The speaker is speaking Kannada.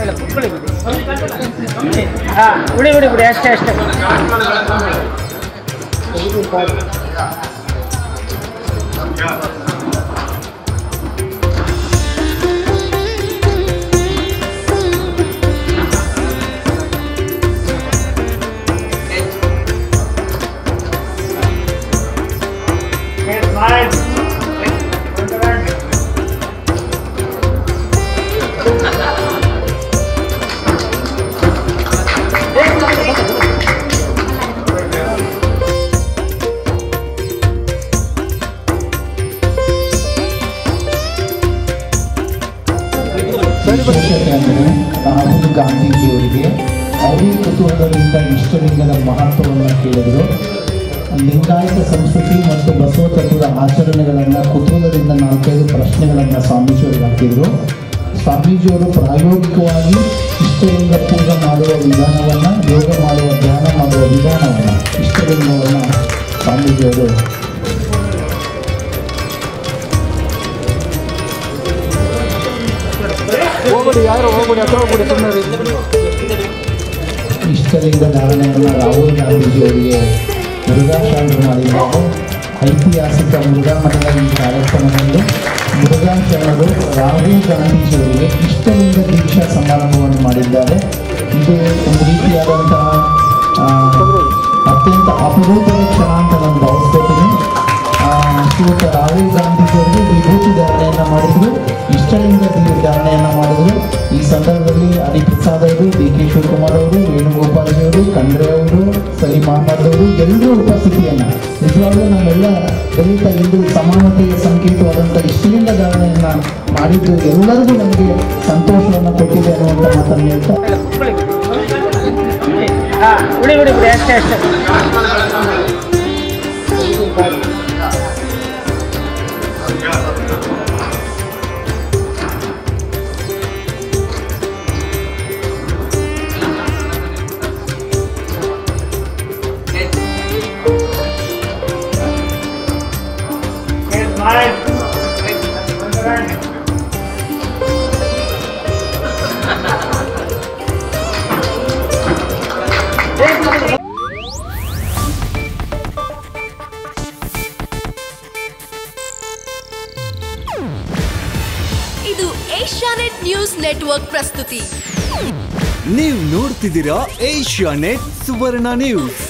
ಇಲ್ಲ ಕುತ್ಕೊಳ್ಳಿ ಬಿಡಿ ಹಾಂ ಬಿಡಿ ಬಿಡಿ ಬಿಡಿ ಅಷ್ಟೇ ಅಷ್ಟೇ ವಿಶೇಷತೆ ಅಂದರೆ ರಾಹುಲ್ ಗಾಂಧೀಜಿಯವರಿಗೆ ಅವರೇ ಕುತೂಹಲದಿಂದ ಇಷ್ಟಲಿಂಗದ ಮಹತ್ವವನ್ನು ಕೇಳಿದರು ಲಿಂಗಾಯತ ಸಂಸ್ಕೃತಿ ಮತ್ತು ಬಸವ ತತ್ವದ ಆಚರಣೆಗಳನ್ನು ಕುತೂಹಲದಿಂದ ನಾಲ್ಕೈದು ಪ್ರಶ್ನೆಗಳನ್ನು ಸ್ವಾಮೀಜಿಯವರು ಹಾಕಿದರು ಸ್ವಾಮೀಜಿಯವರು ಪ್ರಾಯೋಗಿಕವಾಗಿ ಇಷ್ಟಲಿಂಗ ಪೂಜೆ ಮಾಡುವ ವಿಧಾನವನ್ನು ಯೋಗ ಮಾಡುವ ಧ್ಯಾನ ಮಾಡುವ ವಿಧಾನವನ್ನು ಇಷ್ಟಲಿಂಗವನ್ನು ಸ್ವಾಮೀಜಿಯವರು ಹೋಗ್ಬಿಡಿ ಯಾರು ಹೋಗ್ಬಿಡಿ ಅಥವಾ ಹೋಗ್ಬಿಡಿ ಸುಮ್ಮನೆ ಇಷ್ಟಲಿಂಗ ಧಾರಣೆಯನ್ನು ರಾಹುಲ್ ಗಾಂಧೀಜಿಯವರಿಗೆ ಮುರುಘಾಶರಣರು ಮಾಡಿದ್ದಾರೆ ಐತಿಹಾಸಿಕ ಮುರುಘಾ ಮಠದ ಈ ಕಾರ್ಯಕ್ರಮದಲ್ಲಿ ಮುರುಘಾಶರಣರು ರಾಹುಲ್ ಗಾಂಧೀಜಿಯವರಿಗೆ ಇಷ್ಟಲಿಂಗ ದೀಕ್ಷಾ ಸಮಾರಂಭವನ್ನು ಮಾಡಿದ್ದಾರೆ ಇದು ಒಂದು ರೀತಿಯಾದಂತಹ ಆ, ಅತ್ಯಂತ ಅಪರೂಪದ ಕ್ಷಣ ಅಂತ ನಾನು ಭಾವಿಸ್ಕೊತೀನಿ ಆ, ಶ್ರೀಯುತ ರಾಹುಲ್ ಗಾಂಧೀಜಿಯವರಿಗೆ ವಿಭೂತಿ ಧಾರಣೆಯನ್ನು ಮಾಡಿದರು ಇಷ್ಟಲಿಂಗ ದಿ- ಧಾರಣೆಯನ್ನು ಮಾಡಿದರು ಈ ಸಂದರ್ಭದಲ್ಲಿ ಹರಿಪ್ರಸಾದ್ ಅವರು ಡಿ ಕೆ ಶಿವಕುಮಾರ್ ಅವರು ವೇಣುಗೋಪಾಲ್ಜಿ ಅವರು ಖಂಡ್ರೆ ಅವರು ಸಲೀಂ ಅಹಮದ್ ಅವರು ಎಲ್ಲರೂ ಉಪಸ್ಥಿತಿಯನ್ನು ನಿಜವಾಗ್ಲೂ ನಾವೆಲ್ಲ ದಲಿತ ಹಿಂದೂ ಸಮಾನತೆಯ ಸಂಕೇತವಾದಂಥ ಇಷ್ಟಲಿಂಗ ಧಾರಣೆಯನ್ನು ಮಾಡಿದ್ದು ಎಲ್ಲರಿಗೂ ನಮಗೆ ಸಂತೋಷವನ್ನು ಕೊಟ್ಟಿದೆ ಅನ್ನುವಂಥ ಮಾತನ್ನು ಹೇಳ್ತಾ ಇಲ್ಲ ಕುತ್ಕೊಳ್ಳಿ ಬಿಡಿ ಹಾಂ ಬಿಡಿ ಬಿಡಿ ಬಿಡಿ ಅಷ್ಟೇ ಅಷ್ಟೇ ಇದು ಏಷ್ಯಾನೆಟ್ ನ್ಯೂಸ್ ನೆಟ್ವರ್ಕ್ ಪ್ರಸ್ತುತಿ ನೀವು ನೋಡ್ತಿದ್ದೀರಾ ಏಷ್ಯಾ ನೆಟ್ ಸುವರ್ಣ ನ್ಯೂಸ್